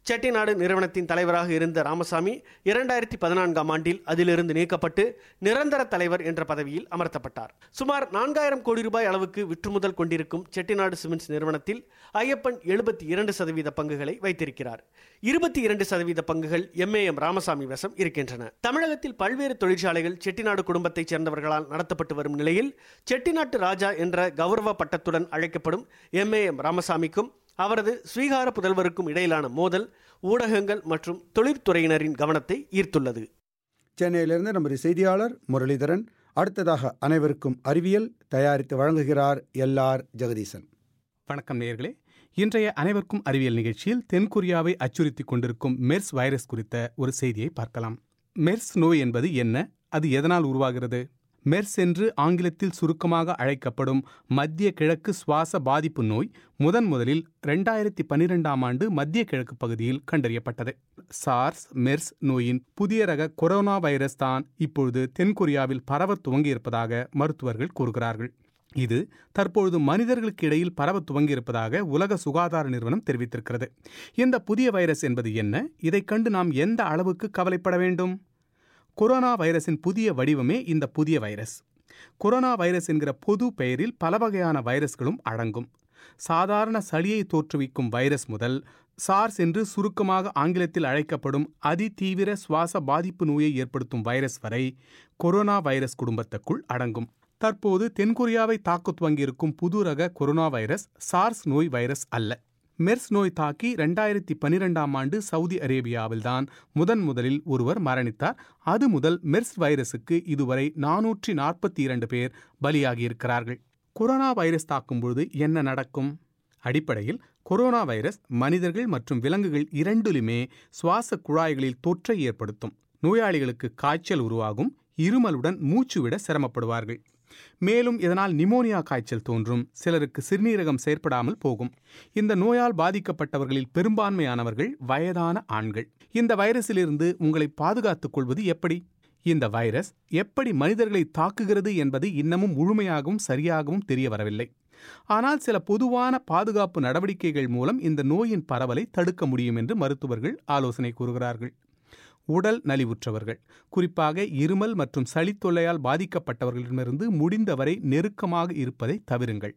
செட்டிநாடு நிறுவனத்தின் தலைவராக இருந்த ராமசாமி இரண்டாயிரத்தி பதினான்காம் ஆண்டில் அதிலிருந்து நீக்கப்பட்டு நிரந்தர தலைவர் என்ற பதவியில் அமர்த்தப்பட்டார் சுமார் நான்காயிரம் கோடி ரூபாய் அளவுக்கு விற்றுமுதல் கொண்டிருக்கும் செட்டிநாடு சிமெண்ட்ஸ் நிறுவனத்தில் ஐயப்பன் எழுபத்தி இரண்டு சதவீத பங்குகளை வைத்திருக்கிறார் இருபத்தி இரண்டு சதவீத பங்குகள் எம்ஏஎம் ராமசாமி வசம் இருக்கின்றன தமிழகத்தில் பல்வேறு தொழிற்சாலைகள் செட்டிநாடு குடும்பத்தைச் சேர்ந்தவர்களால் நடத்தப்பட்டு வரும் நிலையில் செட்டிநாட்டு ராஜா என்ற கௌரவ பட்டத்துடன் அழைக்கப்படும் எம்ஏஎம் ராமசாமிக்கும் அவரது ஸ்வீகார புதல்வருக்கும் இடையிலான மோதல் ஊடகங்கள் மற்றும் தொழிற்துறையினரின் கவனத்தை ஈர்த்துள்ளது சென்னையிலிருந்து நமது செய்தியாளர் முரளிதரன் அடுத்ததாக அனைவருக்கும் அறிவியல் தயாரித்து வழங்குகிறார் எல்ஆர் ஜெகதீசன் வணக்கம் நேயர்களே இன்றைய அனைவருக்கும் அறிவியல் நிகழ்ச்சியில் தென்கொரியாவை அச்சுறுத்திக் கொண்டிருக்கும் மெர்ஸ் வைரஸ் குறித்த ஒரு செய்தியை பார்க்கலாம் மெர்ஸ் நோய் என்பது என்ன அது எதனால் உருவாகிறது மெர்ஸ் என்று ஆங்கிலத்தில் சுருக்கமாக அழைக்கப்படும் மத்திய கிழக்கு சுவாச பாதிப்பு நோய் முதன் முதலில் ரெண்டாயிரத்தி பன்னிரெண்டாம் ஆண்டு மத்திய கிழக்கு பகுதியில் கண்டறியப்பட்டது சார்ஸ் மெர்ஸ் நோயின் புதிய ரக கொரோனா வைரஸ் தான் இப்பொழுது தென்கொரியாவில் பரவ துவங்கியிருப்பதாக மருத்துவர்கள் கூறுகிறார்கள் இது தற்பொழுது மனிதர்களுக்கு இடையில் பரவ துவங்கியிருப்பதாக உலக சுகாதார நிறுவனம் தெரிவித்திருக்கிறது இந்த புதிய வைரஸ் என்பது என்ன இதைக் கண்டு நாம் எந்த அளவுக்கு கவலைப்பட வேண்டும் கொரோனா வைரஸின் புதிய வடிவமே இந்த புதிய வைரஸ் கொரோனா வைரஸ் என்கிற பொது பெயரில் பல வகையான வைரஸ்களும் அடங்கும் சாதாரண சளியை தோற்றுவிக்கும் வைரஸ் முதல் சார்ஸ் என்று சுருக்கமாக ஆங்கிலத்தில் அழைக்கப்படும் அதிதீவிர சுவாச பாதிப்பு நோயை ஏற்படுத்தும் வைரஸ் வரை கொரோனா வைரஸ் குடும்பத்துக்குள் அடங்கும் தற்போது தென்கொரியாவை தாக்க துவங்கியிருக்கும் புது ரக கொரோனா வைரஸ் சார்ஸ் நோய் வைரஸ் அல்ல மெர்ஸ் நோய் தாக்கி ரெண்டாயிரத்தி பனிரெண்டாம் ஆண்டு சவுதி அரேபியாவில்தான் முதன் முதலில் ஒருவர் மரணித்தார் அது முதல் மெர்ஸ் வைரஸுக்கு இதுவரை நானூற்றி நாற்பத்தி இரண்டு பேர் பலியாகியிருக்கிறார்கள் கொரோனா வைரஸ் தாக்கும்பொழுது என்ன நடக்கும் அடிப்படையில் கொரோனா வைரஸ் மனிதர்கள் மற்றும் விலங்குகள் இரண்டிலுமே சுவாச குழாய்களில் தொற்றை ஏற்படுத்தும் நோயாளிகளுக்கு காய்ச்சல் உருவாகும் இருமலுடன் மூச்சுவிட சிரமப்படுவார்கள் மேலும் இதனால் நிமோனியா காய்ச்சல் தோன்றும் சிலருக்கு சிறுநீரகம் செயற்படாமல் போகும் இந்த நோயால் பாதிக்கப்பட்டவர்களில் பெரும்பான்மையானவர்கள் வயதான ஆண்கள் இந்த வைரஸிலிருந்து உங்களை பாதுகாத்துக் கொள்வது எப்படி இந்த வைரஸ் எப்படி மனிதர்களை தாக்குகிறது என்பது இன்னமும் முழுமையாகவும் சரியாகவும் தெரிய வரவில்லை ஆனால் சில பொதுவான பாதுகாப்பு நடவடிக்கைகள் மூலம் இந்த நோயின் பரவலை தடுக்க முடியும் என்று மருத்துவர்கள் ஆலோசனை கூறுகிறார்கள் உடல் நலிவுற்றவர்கள் குறிப்பாக இருமல் மற்றும் சளித்தொல்லையால் பாதிக்கப்பட்டவர்களிடமிருந்து முடிந்தவரை நெருக்கமாக இருப்பதை தவிருங்கள்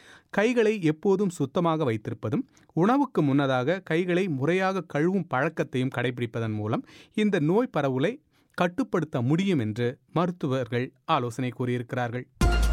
கைகளை எப்போதும் சுத்தமாக வைத்திருப்பதும் உணவுக்கு முன்னதாக கைகளை முறையாக கழுவும் பழக்கத்தையும் கடைபிடிப்பதன் மூலம் இந்த நோய் பரவலை கட்டுப்படுத்த முடியும் என்று மருத்துவர்கள் ஆலோசனை கூறியிருக்கிறார்கள்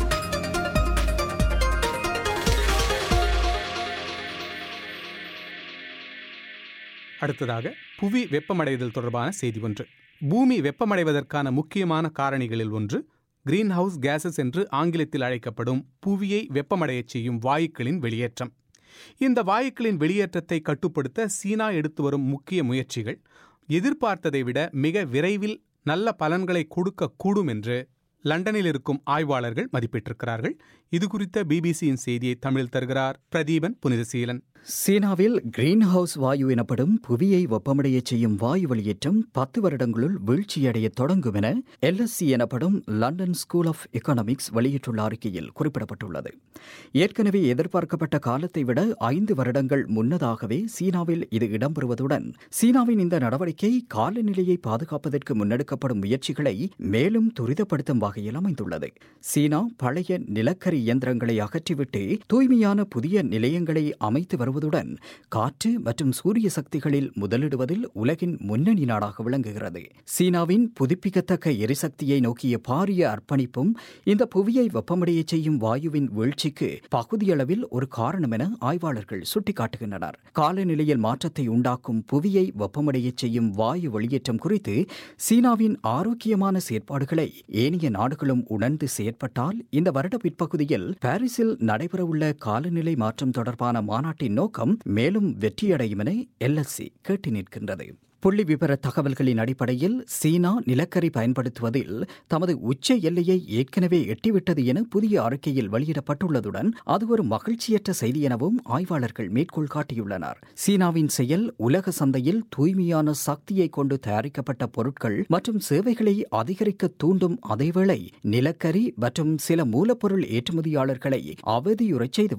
அடுத்ததாக புவி வெப்பமடைதல் தொடர்பான செய்தி ஒன்று பூமி வெப்பமடைவதற்கான முக்கியமான காரணிகளில் ஒன்று கிரீன் ஹவுஸ் கேசஸ் என்று ஆங்கிலத்தில் அழைக்கப்படும் புவியை வெப்பமடையச் செய்யும் வாயுக்களின் வெளியேற்றம் இந்த வாயுக்களின் வெளியேற்றத்தை கட்டுப்படுத்த சீனா எடுத்து வரும் முக்கிய முயற்சிகள் எதிர்பார்த்ததை விட மிக விரைவில் நல்ல பலன்களை கொடுக்கக்கூடும் என்று லண்டனில் இருக்கும் ஆய்வாளர்கள் மதிப்பிட்டிருக்கிறார்கள் இது குறித்த பிபிசியின் செய்தியை தமிழில் தருகிறார் பிரதீபன் புனிதசீலன் சீனாவில் கிரீன் ஹவுஸ் வாயு எனப்படும் புவியை வெப்பமடையச் செய்யும் வாயு வெளியேற்றம் பத்து வருடங்களுள் வீழ்ச்சியடைய தொடங்கும் என எல்எஸ்சி எனப்படும் லண்டன் ஸ்கூல் ஆஃப் எக்கனாமிக்ஸ் வெளியிட்டுள்ள அறிக்கையில் குறிப்பிடப்பட்டுள்ளது ஏற்கனவே எதிர்பார்க்கப்பட்ட காலத்தை விட ஐந்து வருடங்கள் முன்னதாகவே சீனாவில் இது இடம்பெறுவதுடன் சீனாவின் இந்த நடவடிக்கை காலநிலையை பாதுகாப்பதற்கு முன்னெடுக்கப்படும் முயற்சிகளை மேலும் துரிதப்படுத்தும் வகையில் அமைந்துள்ளது சீனா பழைய நிலக்கரி இயந்திரங்களை அகற்றிவிட்டு தூய்மையான புதிய நிலையங்களை அமைத்து வருவதுடன் காற்று மற்றும் சூரிய சக்திகளில் முதலிடுவதில் உலகின் முன்னணி நாடாக விளங்குகிறது சீனாவின் புதுப்பிக்கத்தக்க எரிசக்தியை நோக்கிய பாரிய அர்ப்பணிப்பும் இந்த புவியை வெப்பமடையச் செய்யும் வாயுவின் வீழ்ச்சிக்கு பகுதியளவில் ஒரு காரணம் என ஆய்வாளர்கள் சுட்டிக்காட்டுகின்றனர் காலநிலையில் மாற்றத்தை உண்டாக்கும் புவியை வெப்பமடையச் செய்யும் வாயு வெளியேற்றம் குறித்து சீனாவின் ஆரோக்கியமான செயற்பாடுகளை ஏனைய நாடுகளும் உணர்ந்து செயற்பட்டால் இந்த வருட பிற்பகுதியில் பாரிஸில் நடைபெறவுள்ள காலநிலை மாற்றம் தொடர்பான மாநாட்டின் நோக்கம் மேலும் வெற்றியடையும் என எல்எஸ்சி கேட்டு நிற்கின்றது புள்ளி விவர தகவல்களின் அடிப்படையில் சீனா நிலக்கரி பயன்படுத்துவதில் தமது உச்ச எல்லையை ஏற்கனவே எட்டிவிட்டது என புதிய அறிக்கையில் வெளியிடப்பட்டுள்ளதுடன் அது ஒரு மகிழ்ச்சியற்ற செய்தி எனவும் ஆய்வாளர்கள் மேற்கோள் காட்டியுள்ளனர் சீனாவின் செயல் உலக சந்தையில் தூய்மையான சக்தியை கொண்டு தயாரிக்கப்பட்ட பொருட்கள் மற்றும் சேவைகளை அதிகரிக்க தூண்டும் அதேவேளை நிலக்கரி மற்றும் சில மூலப்பொருள் ஏற்றுமதியாளர்களை அவதியுறச் செய்துவிடும்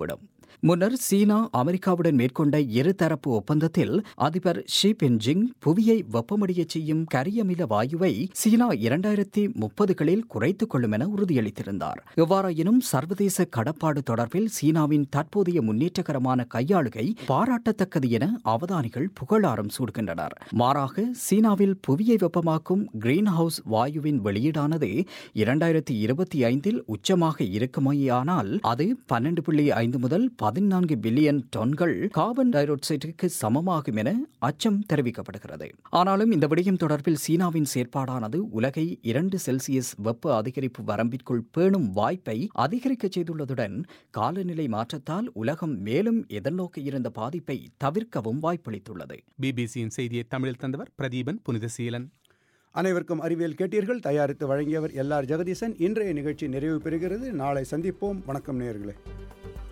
முன்னர் சீனா அமெரிக்காவுடன் மேற்கொண்ட இருதரப்பு ஒப்பந்தத்தில் அதிபர் ஷி பின்ஜிங் புவியை வெப்பமடையச் செய்யும் கரியமில வாயுவை சீனா இரண்டாயிரத்தி முப்பதுகளில் குறைத்துக் கொள்ளும் என உறுதியளித்திருந்தார் எவ்வாறாயினும் சர்வதேச கடப்பாடு தொடர்பில் சீனாவின் தற்போதைய முன்னேற்றகரமான கையாளுகை பாராட்டத்தக்கது என அவதானிகள் புகழாரம் சூடுகின்றனர் மாறாக சீனாவில் புவியை வெப்பமாக்கும் கிரீன் ஹவுஸ் வாயுவின் வெளியீடானது இரண்டாயிரத்தி இருபத்தி ஐந்தில் உச்சமாக இருக்குமேயானால் அது பன்னெண்டு புள்ளி ஐந்து முதல் பதினான்கு பில்லியன் டன்கள் கார்பன் டை ஆக்சைடுக்கு சமமாகும் என அச்சம் தெரிவிக்கப்படுகிறது ஆனாலும் இந்த விடயம் தொடர்பில் சீனாவின் செயற்பாடானது உலகை இரண்டு செல்சியஸ் வெப்ப அதிகரிப்பு வரம்பிற்குள் பேணும் வாய்ப்பை அதிகரிக்க செய்துள்ளதுடன் காலநிலை மாற்றத்தால் உலகம் மேலும் எதிர்நோக்க இருந்த பாதிப்பை தவிர்க்கவும் வாய்ப்பளித்துள்ளது பிபிசியின் செய்தியை தமிழில் தந்தவர் பிரதீபன் புனிதசீலன் அனைவருக்கும் அறிவியல் கேட்டீர்கள் தயாரித்து வழங்கியவர் எல்ஆர் ஜெகதீசன் இன்றைய நிகழ்ச்சி நிறைவு பெறுகிறது நாளை சந்திப்போம் வணக்கம் நேயர்களே